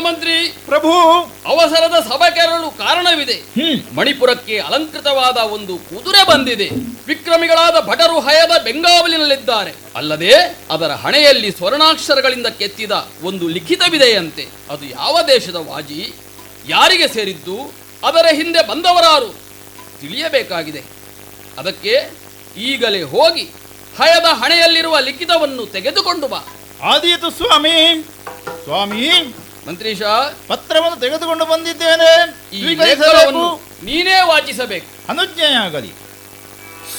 ಮಂತ್ರಿ ಪ್ರಭು ಅವಸರದ ಸಭೆಗೆರಳು ಕಾರಣವಿದೆ ಹ್ಮ್ ಮಣಿಪುರಕ್ಕೆ ಅಲಂಕೃತವಾದ ಒಂದು ಕುದುರೆ ಬಂದಿದೆ ವಿಕ್ರಮಿಗಳಾದ ಭಟರು ಹಯದ ಬೆಂಗಾವಲಿನಲ್ಲಿದ್ದಾರೆ ಅಲ್ಲದೆ ಅದರ ಹಣೆಯಲ್ಲಿ ಸ್ವರ್ಣಾಕ್ಷರಗಳಿಂದ ಕೆತ್ತಿದ ಒಂದು ಲಿಖಿತವಿದೆಯಂತೆ ಅದು ಯಾವ ದೇಶದ ವಾಜಿ ಯಾರಿಗೆ ಸೇರಿದ್ದು ಅದರ ಹಿಂದೆ ಬಂದವರಾರು ತಿಳಿಯಬೇಕಾಗಿದೆ ಅದಕ್ಕೆ ಈಗಲೇ ಹೋಗಿ ಹಯದ ಹಣೆಯಲ್ಲಿರುವ ಲಿಖಿತವನ್ನು ತೆಗೆದುಕೊಂಡು ಬಾ ಆದೀತು ಸ್ವಾಮಿ ಸ್ವಾಮಿ ಮಂತ್ರೀಶ ಪತ್ರವನ್ನು ತೆಗೆದುಕೊಂಡು ಬಂದಿದ್ದೇನೆ ಈ ಸ್ವೀಕರಿಸಬೇಕು ಲೇಖನವನ್ನು ನೀನೇ ವಾಚಿಸಬೇಕು ಅನುಜ್ಞೆಯಾಗಲಿ